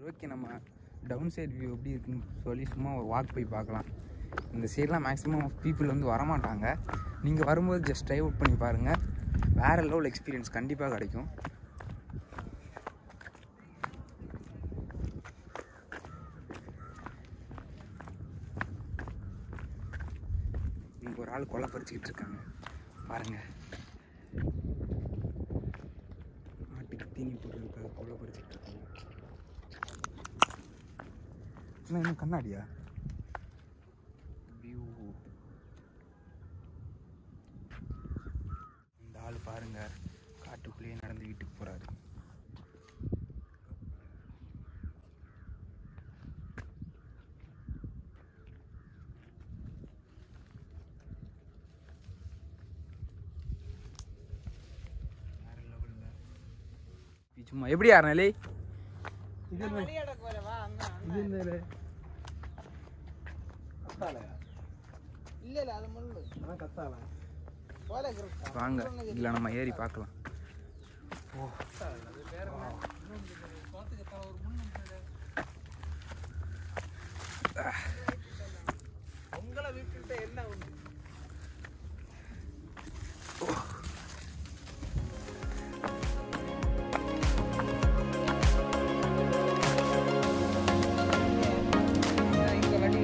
Okay நம்ம down side view எப்படி இருக்குன்னு சொல்லி சும்மா ஒரு வாக் போய் பார்க்கலாம் இந்த சைட்லாம் மேக்ஸிமம் பீப்புள் வந்து வரமாட்டாங்க நீங்கள் வரும்போது ஜஸ்ட் ட்ரைவ் அவுட் பண்ணி பாருங்கள் வேறு லெவல் எக்ஸ்பீரியன்ஸ் கண்டிப்பாக கிடைக்கும் இங்கே ஒரு ஆள் கொலை பறிச்சுக்கிட்டு இருக்காங்க பாருங்கள் மாட்டுக்கு தீனி போடுறதுக்காக கொலை பறிச்சுக்கிட்டு இருக்காங்க என்ன என்ன கண்ணாடியா வியூ இந்த ஆள் பாருங்க காட்டுக்குள்ளேயே நடந்து வீட்டுக்கு போறாரு வேற level ல. சும்மா எப்படி யாருனாலே இல்ல இல்ல அது முள்ளு கத்தால போல வாங்க இல்லை நம்ம ஏறி பார்க்கலாம் உங்களை விட்டுட்டு என்ன உண்டு இங்க வழி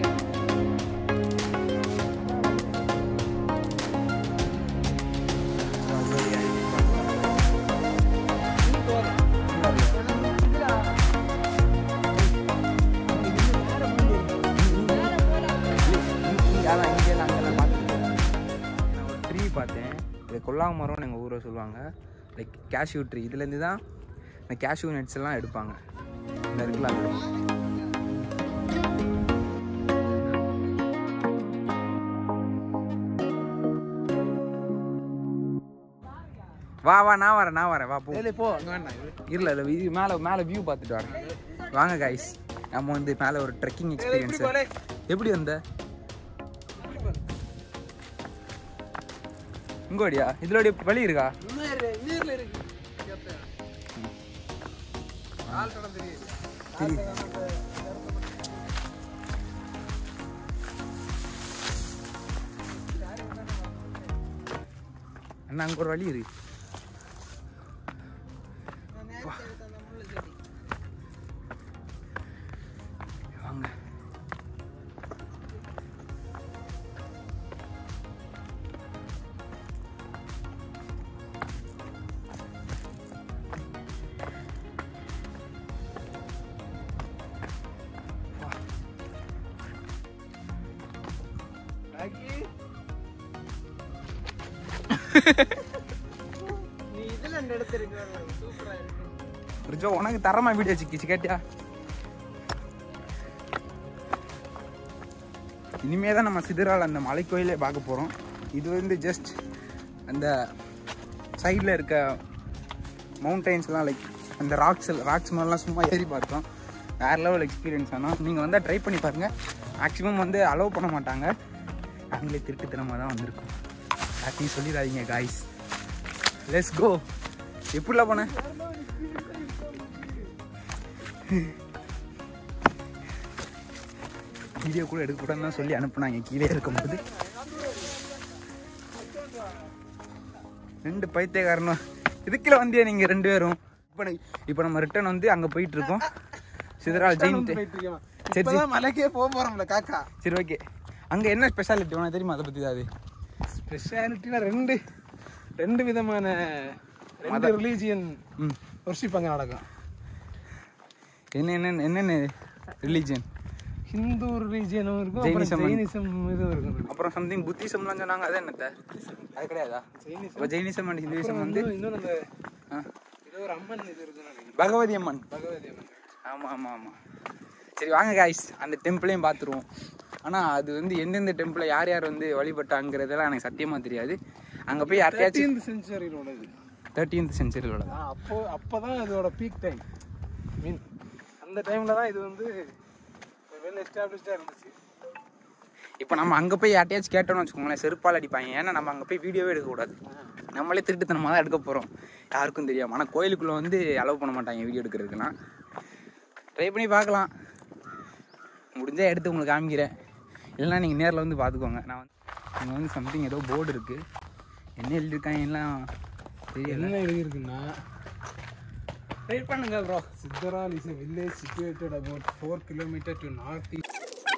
நான் ஒரு ட்ரீ பார்த்தேன் இது கொல்லாம மரம்னு எங்கள் ஊரை சொல்லுவாங்க லைக் கேஷ்யூ ட்ரீ இதுலேருந்து தான் இந்த கேஷ்யூ நட்ஸ் எல்லாம் எடுப்பாங்க இந்த இருக்குல்ல அது. வா வா நான் வரேன் நான் வரேன் வா போ போ அங்க வேண்டாம் இல்லை இல்லை இது மேலே மேலே வியூ பார்த்துட்டு வரேன் வாங்க கைஸ் நம்ம வந்து மேலே ஒரு ட்ரெக்கிங் எக்ஸ்பீரியன்ஸ் எப்படி வந்த இங்கோடியா இதுலோடைய வழி இருக்கா நீர்ல இருக்கு ஆள் தடம் தெரியுது அண்ணா அங்கே ஒரு வழி இருக்கு வாங்க நீ இதுல எடுத்திருக்க சூப்பரா இருக்கு ரிஜோ உனக்கு தரமா வீடியோ சிக்கிச்சு கேட்டியா இனிமே தான் நம்ம சிதறால் அந்த மலை கோயிலே பார்க்க போகிறோம் இது வந்து ஜஸ்ட் அந்த சைடில் இருக்க மவுண்டைன்ஸ்லாம் லைக் அந்த ராக்ஸ் ராக்ஸ் மாதிரிலாம் சும்மா ஏறி பார்த்தோம் வேறு லெவல் எக்ஸ்பீரியன்ஸ் ஆனால் நீங்கள் வந்தால் ட்ரை பண்ணி பாருங்கள் மேக்ஸிமம் வந்து அலோவ் பண்ண மாட்டாங்க நாங்களே திருட்டுத்தனமாக தான் வந்திருக்கோம் யார்ட்டையும் சொல்லிடாதீங்க காய்ஸ் லெட்ஸ் கோ எப்படிலாம் போனேன் வீடியோ கூட எடுக்கக்கூடாதுன்னு தான் சொல்லி அனுப்புனாங்க கீழே இருக்கும்போது ரெண்டு பைத்தியக்காரனும் இதுக்குள்ள வந்தியா நீங்கள் ரெண்டு பேரும் இப்போ இப்போ நம்ம ரிட்டர்ன் வந்து அங்கே போயிட்டு இருக்கோம் சிதறால் ஜெயின் சரி சரி இப்பதான் மலைக்கே போக போறோம்ல காக்கா சரி ஓகே அங்கே என்ன ஸ்பெஷாலிட்டி உனக்கு தெரியுமா அதை பற்றி தான் அது ஸ்பெஷாலிட்டினா ரெண்டு ரெண்டு விதமான ரெண்டு ரிலீஜியன் ம் ஒர்ஷிப் அங்கே நடக்கும் என்ன என்ன என்னென்ன ரிலீஜியன் ஹிந்து ரிலீஜியனும் இருக்கும் ஜெயினிசம் அப்புறம் ஜெயினிசம் இதுவும் இருக்கும் அப்புறம் சம்திங் புத்திசம்லாம் சொன்னாங்க அது என்னத்த அது கிடையாதா ஜெயினிசம் இப்போ ஜெயினிசம் அண்ட் ஹிந்துவிசம் வந்து வந்து இன்னொரு அந்த ஆ, இது ஒரு அம்மன் இது இருக்குன்னு நினைக்கிறேன் பகவதி அம்மன் பகவதி அம்மன் ஆமாம் ஆமாம் ஆமாம் சரி வாங்க காய்ஸ் அந்த டெம்பிளையும் பார்த்துருவோம் ஆனால் அது வந்து எந்தெந்த டெம்பிளை யார் யார் வந்து வழிபட்டாங்கிறதெல்லாம் எனக்கு சத்தியமாக தெரியாது அங்கே போய் யார்ட்டையாச்சும் தேர்ட்டீன்த் செஞ்சுரியில் உள்ளது தேர்ட்டீன்த் சென்ச்சுரியில் உள்ளதா ஆ, அப்போ அப்போ தான் இதோட பீக் டைம் மீன் அந்த டைமில் தான் இது வந்து வெல் எஸ்டாப்ளிஷ்டாக இருந்துச்சு இப்போ நம்ம அங்கே போய் யார்ட்டையாச்சும் கேட்டோம்னு வச்சுக்கோங்களேன் செருப்பால் அடிப்பாங்க ஏன்னா நம்ம அங்கே போய் வீடியோவே எடுக்கக்கூடாது நம்மளே திருட்டுத்தனமாக தான் எடுக்க போகிறோம் யாருக்கும் தெரியாம ஆனால் கோயிலுக்குள்ளே வந்து அலோவ் பண்ண மாட்டாங்க வீடியோ எடுக்கிறதுக்குலாம் ட்ரை பண்ணி பார்க்கலாம் முடிஞ்சால் எடுத்து உங்களுக்கு காமிக்கிறேன் இல்லைன்னா நீங்கள் நேரில் வந்து பார்த்துக்கோங்க நான் வந்து இங்கே வந்து சம்திங் ஏதோ போர்டு இருக்குது என்ன எழுதியிருக்காங்க எல்லாம் தெரியல என்ன எழுதியிருக்குன்னா வெயிட் பண்ணுங்க bro Chitral is a village situated about 4 kilometer to north east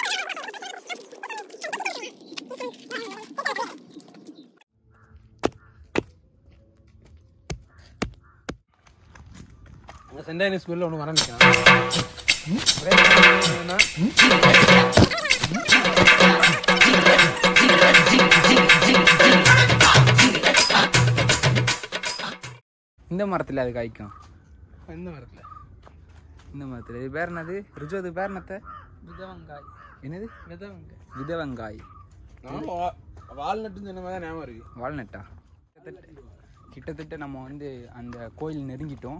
அந்த சென்டாயினி ஸ்கூலில் ஒன்று வர இந்த மரத்தில் அது காய்க்கும் எந்த மரத்தில் இந்த மரத்தில் இது பேர் என்னது ரிஜு அது பேர் என்னத்த விதவங்காய் என்னது விதவங்காய் விதவங்காய் நான் வால்நட்டுன்னு சொன்ன மாதிரி தான் ஞாபகம் இருக்கு வால்நட்டா கிட்டத்தட்ட கிட்டத்தட்ட நம்ம வந்து அந்த கோயில் நெருங்கிட்டோம்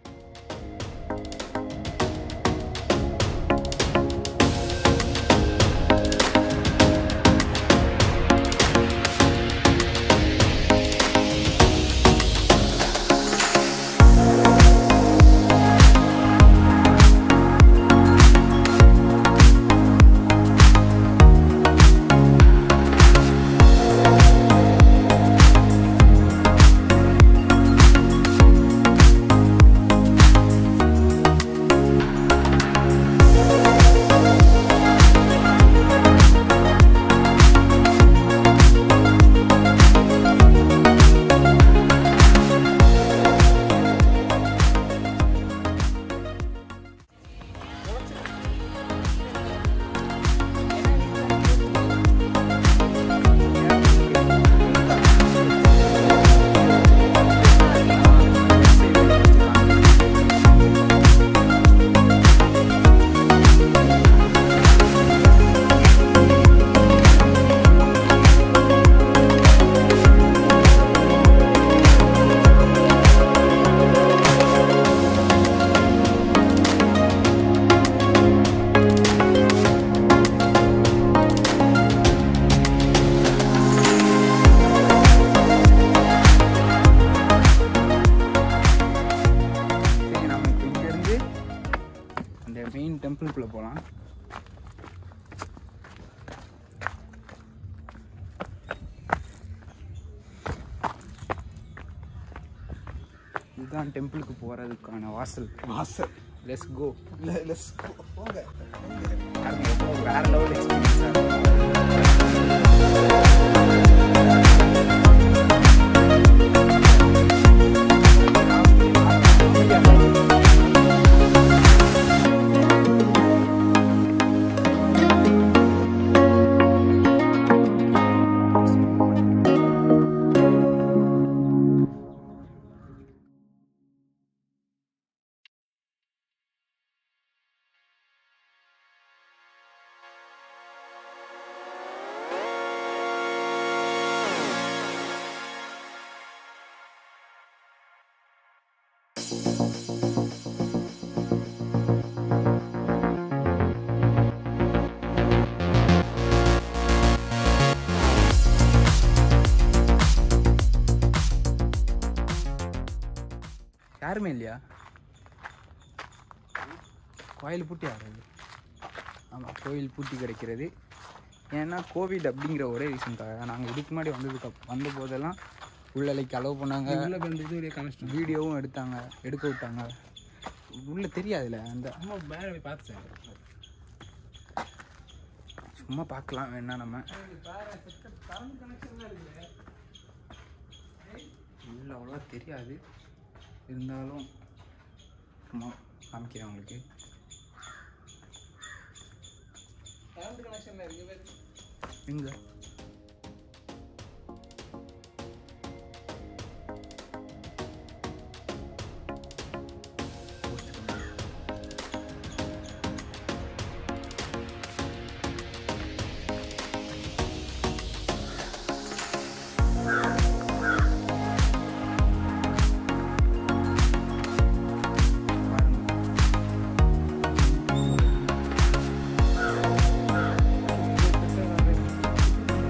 சரி நம்ம இப்போ இங்கேருந்து அந்த மெயின் டெம்பிள்குள்ளே போகலாம் இதுதான் டெம்பிளுக்கு போகிறதுக்கான வாசல் வாசல் லெட்ஸ் கோ இல்லை லெஸ் போங்க வேற லெவல் எக்ஸ்பீரியன்ஸ் யாருமே இல்லையா கோயில் பூட்டி ஆடுறது ஆமாம் கோயில் பூட்டி கிடைக்கிறது ஏன்னா கோவிட் அப்படிங்கிற ஒரே ரீசனுக்காக நாங்கள் இதுக்கு முன்னாடி வந்ததுக்கு அப்~ வந்த போதெல்லாம் உள்ளலைக்கு அலோவ் பண்ணாங்க உள்ள வந்து இது வழியாக காமிச்சிட்டோம் வீடியோவும் எடுத்தாங்க எடுக்க விட்டாங்க உள்ள தெரியாதுல்ல அந்த அம்மா மேலே போய் பார்த்து சார் சும்மா பார்க்கலாம் வேணா நம்ம உள்ள அவ்வளோவா தெரியாது இருந்தாலும் சும்மா காமிக்கிறேன் உங்களுக்கு கரண்ட் கனெக்ஷனில் இருக்கு எங்க பாருங்க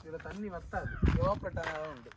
இதில் தண்ணி வத்தாது எவாப்ரேட் ஆனால் உண்டு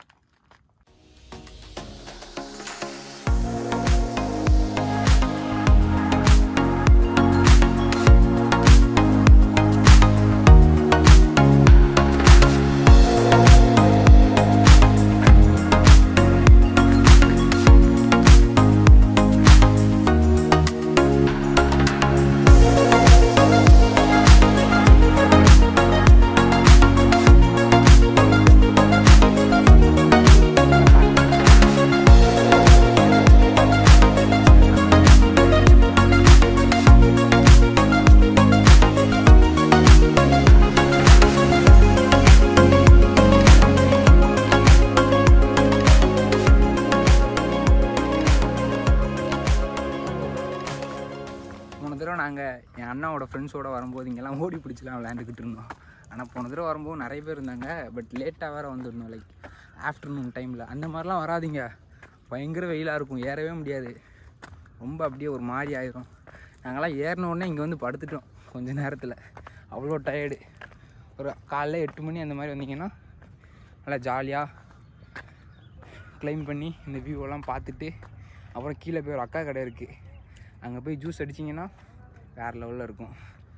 போன தடவை நாங்கள் என் அண்ணாவோட ஃப்ரெண்ட்ஸோட வரும்போது இங்கெல்லாம் ஓடி பிடிச்சிலாம் விளையாண்டுக்கிட்டு இருந்தோம் ஆனால் போன தடவை வரும்போது நிறைய பேர் இருந்தாங்க பட் லேட்டாக வேறு வந்திருந்தோம் லைக் ஆஃப்டர்நூன் டைமில் அந்த மாதிரிலாம் வராதீங்க பயங்கர வெயிலாக இருக்கும் ஏறவே முடியாது ரொம்ப அப்படியே ஒரு மாதிரி ஆயிரும் நாங்களாம் ஏறின உடனே இங்கே வந்து படுத்துட்டோம் கொஞ்ச நேரத்தில் அவ்வளோ டயர்டு ஒரு காலைல எட்டு மணி அந்த மாதிரி வந்தீங்கன்னா நல்லா ஜாலியாக க்ளைம் பண்ணி இந்த வியூவெல்லாம் பார்த்துட்டு அப்புறம் கீழே போய் ஒரு அக்கா கடை இருக்குது அங்கே போய் ஜூஸ் அடிச்சிங்கன்னா வேறு லெவலில் இருக்கும்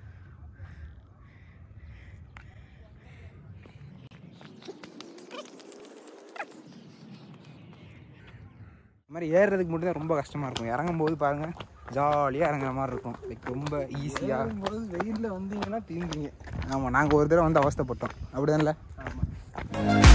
இந்த மாதிரி ஏறுறதுக்கு மட்டும் தான் ரொம்ப கஷ்டமாக இருக்கும் இறங்கும் போது பாருங்கள் ஜாலியாக இறங்குற மாதிரி இருக்கும் லைக் ரொம்ப ஈஸியாக போது வெயிலில் வந்தீங்கன்னா தீந்தீங்க ஆமாம் நாங்கள் ஒரு தடவை வந்து அவஸ்தைப்பட்டோம் அப்படிதான்ல ஆமாம்